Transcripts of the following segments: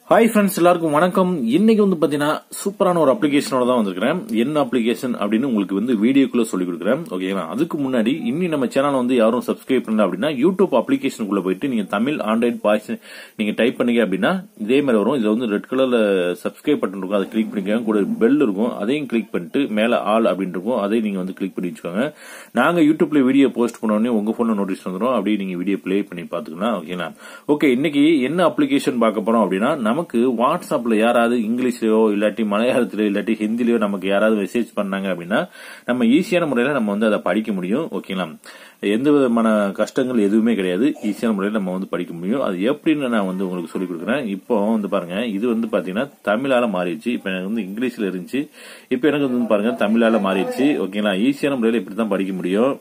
hi friends எல்லாருக்கும் வணக்கம் இன்னைக்கு வந்து பாத்தீங்கன்னா சூப்பரான ஒரு அப்ளிகேஷனோட தான் வந்திருக்கிறேன் என்ன அப்ளிகேஷன் அப்படின்னு உங்களுக்கு வந்து வீடியோக்குள்ள சொல்லி கொடுக்குறேன் ஓகேங்களா அதுக்கு முன்னாடி இன்னி நம்ம சேனல் வந்து யாரும் சப்ஸ்கிரைப் பண்ணல அப்படின்னா யூடியூப் அப்ளிகேஷனுக்குள்ள போயிட்டு நீங்க தமிழ் ஆண்ட்ராய்ட் பாய்ஸ் நீங்க டைப் பண்ணீங்க அப்படின்னா இதே மாதிரி வரும் இதுல வந்து ரெட் கலர்ல சப்ஸ்கிரைப் பட்டன் இருக்கும் அதை கிளிக் பண்ணிக்கோங்க கூட பெல் இருக்கும் அதையும் கிளிக் பண்ணிட்டு மேல ஆல் அப்படின்னு இருக்கும் அதையும் நீங்க வந்து கிளிக் பண்ணி வச்சுக்கோங்க நாங்க யூடியூப்ல வீடியோ போஸ்ட் பண்ண உடனே உங்க போன்ல நோட்டீஸ் வந்துடும் அப்படியே நீங்க வீடியோ ப்ளே பண்ணி பாத்துக்கலாம் ஓகேங்களா ஓகே இன்னைக்கு என்ன அப்ளிகேஷன் பார்க்க போறோம் அப்படின்னா நமக்கு வாட்ஸ்அப்ல யாராவது இங்கிலீஷ்லயோ இல்லாட்டி மலையாளத்திலயோ இல்லாட்டி ஹிந்திலயோ நமக்கு யாராவது மெசேஜ் பண்ணாங்க அப்படின்னா நம்ம ஈஸியான முறையில நம்ம வந்து அதை படிக்க முடியும் ஓகேங்களா எந்த விதமான கஷ்டங்கள் எதுவுமே கிடையாது ஈஸியான முறையில் நம்ம வந்து படிக்க முடியும் அது எப்படின்னு நான் வந்து உங்களுக்கு சொல்லிக் கொடுக்குறேன் இப்போ வந்து பாருங்க இது வந்து பாத்தீங்கன்னா தமிழால மாறிடுச்சு இப்போ எனக்கு வந்து இங்கிலீஷ்ல இருந்துச்சு இப்போ எனக்கு வந்து பாருங்க தமிழால மாறிடுச்சு ஓகேங்களா ஈஸியான முறையில் இப்படி தான் படிக்க முடியும்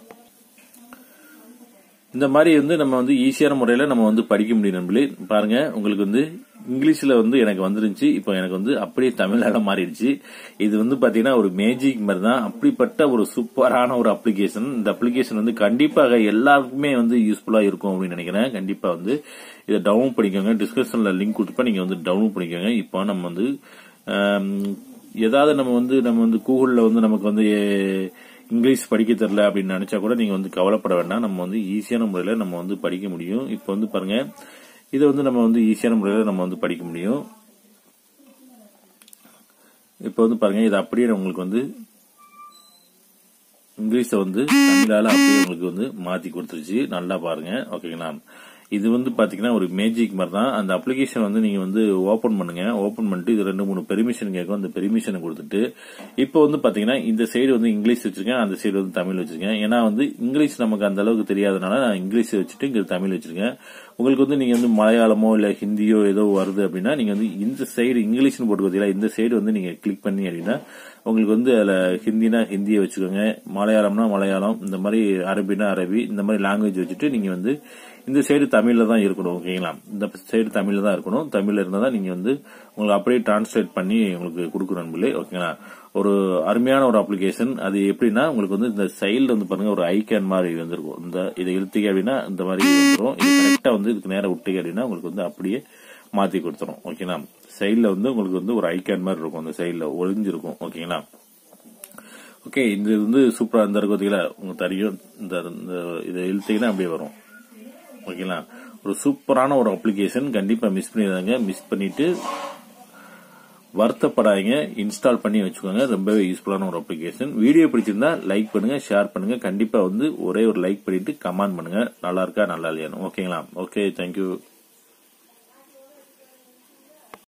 இந்த மாதிரி வந்து நம்ம வந்து ஈஸியான முறையில நம்ம வந்து படிக்க முடியும் நண்பர்களே பாருங்க உங்களுக்கு வந்து இங்கிலீஷ்ல வந்து எனக்கு வந்துருந்துச்சு இப்போ எனக்கு வந்து அப்படியே தமிழால மாறிடுச்சு இது வந்து பாத்தீங்கன்னா ஒரு மேஜிக் மாதிரி தான் அப்படிப்பட்ட ஒரு சூப்பரான ஒரு அப்ளிகேஷன் இந்த அப்ளிகேஷன் வந்து கண்டிப்பாக எல்லாருக்குமே வந்து யூஸ்ஃபுல்லா இருக்கும் அப்படின்னு நினைக்கிறேன் கண்டிப்பா வந்து இதை டவுன் பண்ணிக்கோங்க டிஸ்கிரிப்ஷன்ல லிங்க் கொடுத்துப்பா நீங்க வந்து டவுன் பண்ணிக்கோங்க இப்போ நம்ம வந்து ஆம், ஏதாவது நம்ம வந்து நம்ம வந்து கூகுள்ல வந்து நமக்கு வந்து இங்கிலீஷ் படிக்க தெரியல அப்படின்னு நினைச்சா கூட நீங்க வந்து கவலைப்பட வேண்டாம் நம்ம வந்து ஈஸியான முறையில நம்ம வந்து படிக்க முடியும் இப்போ வந்து பாருங்க இதை வந்து நம்ம வந்து ஈஸியான முறையில நம்ம வந்து படிக்க முடியும் இப்போ வந்து பாருங்க இது அப்படியே உங்களுக்கு வந்து இங்கிலீஷை வந்து தமிழால அப்படியே உங்களுக்கு வந்து மாத்தி கொடுத்துருச்சு நல்லா பாருங்க ஓகேங்களா இது வந்து பாத்தீங்கன்னா ஒரு மேஜிக் மாதிரி தான் அந்த அப்ளிகேஷன் வந்து நீங்க வந்து ஓபன் பண்ணுங்க ஓபன் பண்ணிட்டு இது ரெண்டு மூணு பெர்மிஷன் கேட்கும் அந்த பெர்மிஷனை கொடுத்துட்டு இப்போ வந்து பாத்தீங்கன்னா இந்த சைடு வந்து இங்கிலீஷ் வச்சிருக்கேன் அந்த சைடு வந்து தமிழ் வச்சிருக்கேன் ஏன்னா வந்து இங்கிலீஷ் நமக்கு அந்த அளவுக்கு தெரியாதனால நான் இங்கிலீஷ் வச்சுட்டு இங்க தமிழ் வச்சிருக்கேன் உங்களுக்கு வந்து நீங்க வந்து மலையாளமோ இல்ல ஹிந்தியோ ஏதோ வருது அப்படின்னா நீங்க வந்து இந்த சைடு இங்கிலீஷ்னு போட்டு பார்த்தீங்களா இந்த சைடு வந்து நீங்க கிளிக் பண்ணி அப்படின்னா உங்களுக்கு வந்து அதுல ஹிந்தினா ஹிந்தியை வச்சுக்கோங்க மலையாளம்னா மலையாளம் இந்த மாதிரி அரபினா அரபி இந்த மாதிரி லாங்குவேஜ் வச்சுட்டு நீங்க வந்து இந்த சைடு தமிழ்ல தான் இருக்கணும் ஓகேங்களா இந்த சைடு தமிழ்ல தான் இருக்கணும் தமிழ்ல இருந்தா தான் நீங்க வந்து உங்களுக்கு அப்படியே டிரான்ஸ்லேட் பண்ணி உங்களுக்கு கொடுக்கணும் நண்பர்களே ஓகேங்களா ஒரு அருமையான ஒரு அப்ளிகேஷன் அது எப்படின்னா உங்களுக்கு வந்து இந்த சைடுல வந்து பாருங்க ஒரு ஐகேன் மாதிரி வந்திருக்கும் இந்த இதை இழுத்தீங்க அப்படின்னா இந்த மாதிரி வந்துடும் இது கரெக்டா வந்து இதுக்கு நேரம் விட்டீங்க அப்படின்னா உங்களுக்கு வந்து அப்படியே மாத்தி கொடுத்துரும் ஓகேங்களா சைடுல வந்து உங்களுக்கு வந்து ஒரு ஐகேன் மாதிரி இருக்கும் அந்த சைடுல ஒளிஞ்சிருக்கும் ஓகேங்களா ஓகே இது வந்து சூப்பரா இந்த இருக்கு பார்த்தீங்களா உங்களுக்கு தெரியும் இந்த இந்த இதை இழுத்தீங்கன்னா அப்படியே வரும் ஓகேங்களா ஒரு சூப்பரான ஒரு அப்ளிகேஷன் கண்டிப்பா மிஸ் பண்ணிடுறாங்க மிஸ் பண்ணிட்டு வருத்தப்படாதீங்க இன்ஸ்டால் பண்ணி வச்சுக்கோங்க ரொம்பவே யூஸ்ஃபுல்லான ஒரு அப்ளிகேஷன் வீடியோ பிடிச்சிருந்தா லைக் பண்ணுங்க ஷேர் பண்ணுங்க கண்டிப்பா வந்து ஒரே ஒரு லைக் பண்ணிட்டு கமெண்ட் பண்ணுங்க நல்லா இருக்கா நல்லா இல்லையானு ஓகேங்களா ஓகே தேங்க்யூ